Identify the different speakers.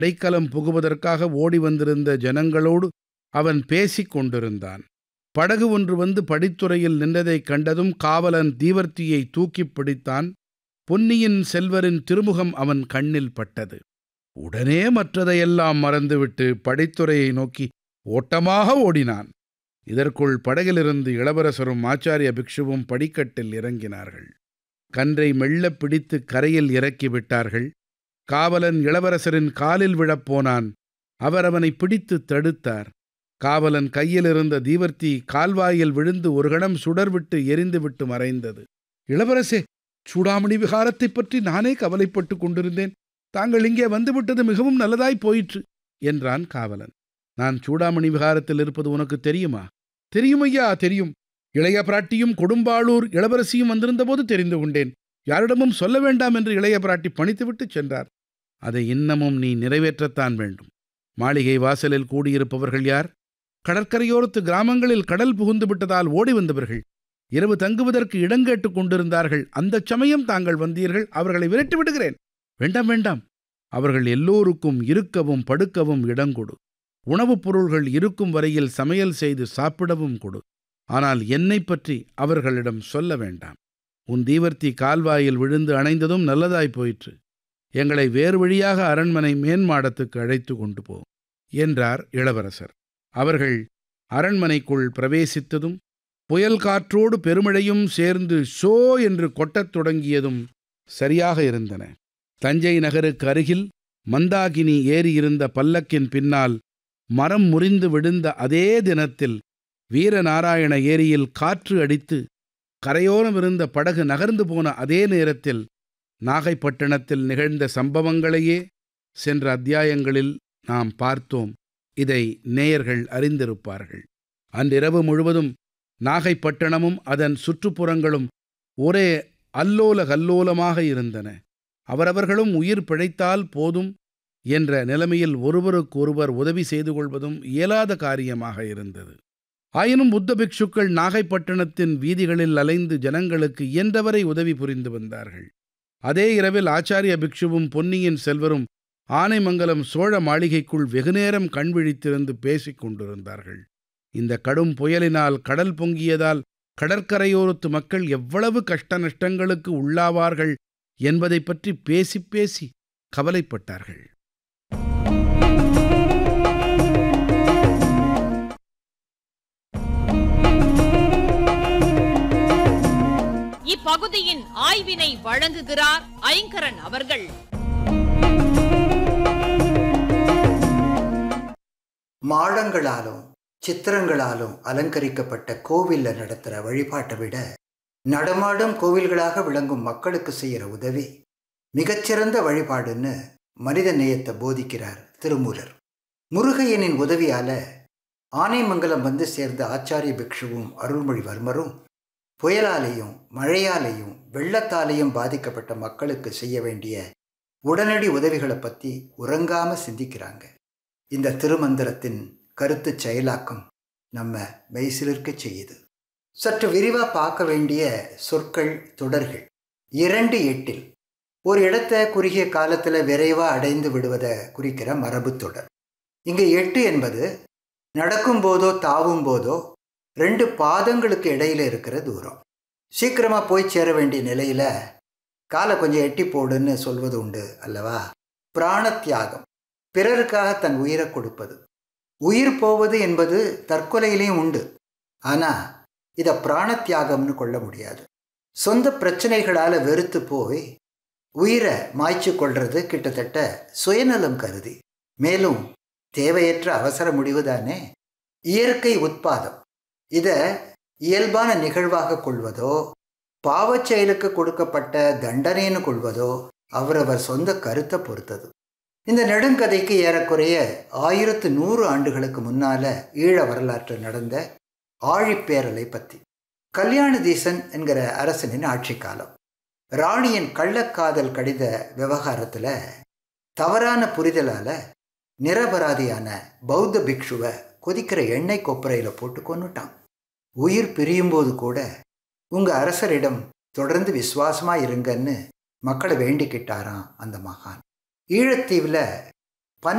Speaker 1: அடைக்கலம் புகுவதற்காக ஓடி வந்திருந்த ஜனங்களோடு அவன் பேசிக் கொண்டிருந்தான் படகு ஒன்று வந்து படித்துறையில் நின்றதைக் கண்டதும் காவலன் தீவர்த்தியை தூக்கிப் பிடித்தான் பொன்னியின் செல்வரின் திருமுகம் அவன் கண்ணில் பட்டது உடனே மற்றதையெல்லாம் மறந்துவிட்டு படித்துறையை நோக்கி ஓட்டமாக ஓடினான் இதற்குள் படகிலிருந்து இளவரசரும் ஆச்சாரிய பிக்ஷுவும் படிக்கட்டில் இறங்கினார்கள் கன்றை மெல்லப் பிடித்து கரையில் இறக்கி விட்டார்கள் காவலன் இளவரசரின் காலில் விழப்போனான் அவர் அவனை பிடித்து தடுத்தார் காவலன் கையில் இருந்த தீவர்த்தி கால்வாயில் விழுந்து ஒரு கணம் சுடர்விட்டு எரிந்துவிட்டு மறைந்தது இளவரசே சூடாமணி விகாரத்தைப் பற்றி நானே கவலைப்பட்டு கொண்டிருந்தேன் தாங்கள் இங்கே வந்துவிட்டது மிகவும் நல்லதாய் போயிற்று என்றான் காவலன் நான் சூடாமணி விகாரத்தில் இருப்பது உனக்கு தெரியுமா தெரியும் ஐயா தெரியும் இளைய பிராட்டியும் கொடும்பாளூர் இளவரசியும் வந்திருந்தபோது தெரிந்து கொண்டேன் யாரிடமும் சொல்ல வேண்டாம் என்று இளைய பிராட்டி பணித்துவிட்டு சென்றார் அதை இன்னமும் நீ நிறைவேற்றத்தான் வேண்டும் மாளிகை வாசலில் கூடியிருப்பவர்கள் யார் கடற்கரையோரத்து கிராமங்களில் கடல் புகுந்து விட்டதால் ஓடி வந்தவர்கள் இரவு தங்குவதற்கு இடங்கேட்டுக் கொண்டிருந்தார்கள் அந்தச் சமயம் தாங்கள் வந்தீர்கள் அவர்களை விரட்டி விடுகிறேன் வேண்டாம் வேண்டாம் அவர்கள் எல்லோருக்கும் இருக்கவும் படுக்கவும் இடங்கொடு உணவுப் பொருள்கள் இருக்கும் வரையில் சமையல் செய்து சாப்பிடவும் கொடு ஆனால் என்னைப் பற்றி அவர்களிடம் சொல்ல வேண்டாம் உன் தீவர்த்தி கால்வாயில் விழுந்து அணைந்ததும் நல்லதாய் போயிற்று எங்களை வேறு வழியாக அரண்மனை மேன்மாடத்துக்கு அழைத்து கொண்டு போ என்றார் இளவரசர் அவர்கள் அரண்மனைக்குள் பிரவேசித்ததும் புயல் காற்றோடு பெருமழையும் சேர்ந்து ஷோ என்று கொட்டத் தொடங்கியதும் சரியாக இருந்தன தஞ்சை நகருக்கு அருகில் மந்தாகினி ஏறியிருந்த பல்லக்கின் பின்னால் மரம் முறிந்து விழுந்த அதே தினத்தில் வீரநாராயண ஏரியில் காற்று அடித்து கரையோரம் இருந்த படகு நகர்ந்து போன அதே நேரத்தில் நாகைப்பட்டினத்தில் நிகழ்ந்த சம்பவங்களையே சென்ற அத்தியாயங்களில் நாம் பார்த்தோம் இதை நேயர்கள் அறிந்திருப்பார்கள் அன்றிரவு முழுவதும் நாகைப்பட்டினமும் அதன் சுற்றுப்புறங்களும் ஒரே அல்லோல கல்லோலமாக இருந்தன அவரவர்களும் உயிர் பிழைத்தால் போதும் என்ற நிலைமையில் ஒருவருக்கொருவர் உதவி செய்து கொள்வதும் இயலாத காரியமாக இருந்தது ஆயினும் புத்த பிக்ஷுக்கள் நாகைப்பட்டினத்தின் வீதிகளில் அலைந்து ஜனங்களுக்கு இயன்றவரை உதவி புரிந்து வந்தார்கள் அதே இரவில் ஆச்சாரிய பிக்ஷுவும் பொன்னியின் செல்வரும் ஆனைமங்கலம் சோழ மாளிகைக்குள் வெகுநேரம் கண் விழித்திருந்து பேசிக் கொண்டிருந்தார்கள் இந்த கடும் புயலினால் கடல் பொங்கியதால் கடற்கரையோரத்து மக்கள் எவ்வளவு கஷ்ட நஷ்டங்களுக்கு உள்ளாவார்கள் என்பதை பற்றி பேசி பேசி கவலைப்பட்டார்கள்
Speaker 2: இப்பகுதியின் ஆய்வினை வழங்குகிறார் ஐங்கரன் அவர்கள்
Speaker 3: மாடங்களாலும் சித்திரங்களாலும் அலங்கரிக்கப்பட்ட கோவில்ல நடத்துகிற வழிபாட்டை விட நடமாடும் கோவில்களாக விளங்கும் மக்களுக்கு செய்கிற உதவி மிகச்சிறந்த வழிபாடுன்னு மனித நேயத்தை போதிக்கிறார் திருமூலர் முருகையனின் உதவியால ஆனைமங்கலம் வந்து சேர்ந்த ஆச்சாரிய பிக்ஷுவும் அருள்மொழிவர்மரும் புயலாலேயும் மழையாலேயும் வெள்ளத்தாலேயும் பாதிக்கப்பட்ட மக்களுக்கு செய்ய வேண்டிய உடனடி உதவிகளை பற்றி உறங்காம சிந்திக்கிறாங்க இந்த திருமந்திரத்தின் கருத்து செயலாக்கம் நம்ம மெய்சிலிருக்க செய்யுது சற்று விரிவாக பார்க்க வேண்டிய சொற்கள் தொடர்கள் இரண்டு எட்டில் ஒரு இடத்தை குறுகிய காலத்தில் விரைவாக அடைந்து விடுவதை குறிக்கிற மரபு தொடர் இங்கே எட்டு என்பது நடக்கும்போதோ தாவும் போதோ ரெண்டு பாதங்களுக்கு இடையில இருக்கிற தூரம் சீக்கிரமாக போய் சேர வேண்டிய நிலையில் காலை கொஞ்சம் எட்டி போடுன்னு சொல்வது உண்டு அல்லவா பிராண தியாகம் பிறருக்காக தன் உயிரை கொடுப்பது உயிர் போவது என்பது தற்கொலையிலையும் உண்டு ஆனால் இதை பிராண தியாகம்னு கொள்ள முடியாது சொந்த பிரச்சனைகளால் வெறுத்து போய் உயிரை மாய்ச்சி கொள்வது கிட்டத்தட்ட சுயநலம் கருதி மேலும் தேவையற்ற அவசர முடிவு தானே இயற்கை உட்பாதம் இதை இயல்பான நிகழ்வாக கொள்வதோ பாவச் செயலுக்கு கொடுக்கப்பட்ட தண்டனைன்னு கொள்வதோ அவரவர் சொந்த கருத்தை பொறுத்தது இந்த நெடுங்கதைக்கு ஏறக்குறைய ஆயிரத்து நூறு ஆண்டுகளுக்கு முன்னால ஈழ வரலாற்றில் நடந்த ஆழிப்பேரலை பற்றி கல்யாணதீசன் என்கிற அரசனின் ஆட்சி காலம் ராணியின் கள்ளக்காதல் கடித விவகாரத்தில் தவறான புரிதலால் நிரபராதியான பௌத்த பிக்ஷுவை கொதிக்கிற எண்ணெய் கொப்பரையில் போட்டு கொன்னுட்டான் உயிர் பிரியும்போது கூட உங்கள் அரசரிடம் தொடர்ந்து விசுவாசமாக இருங்கன்னு மக்களை வேண்டிக்கிட்டாராம் அந்த மகான் ஈழத்தீவில்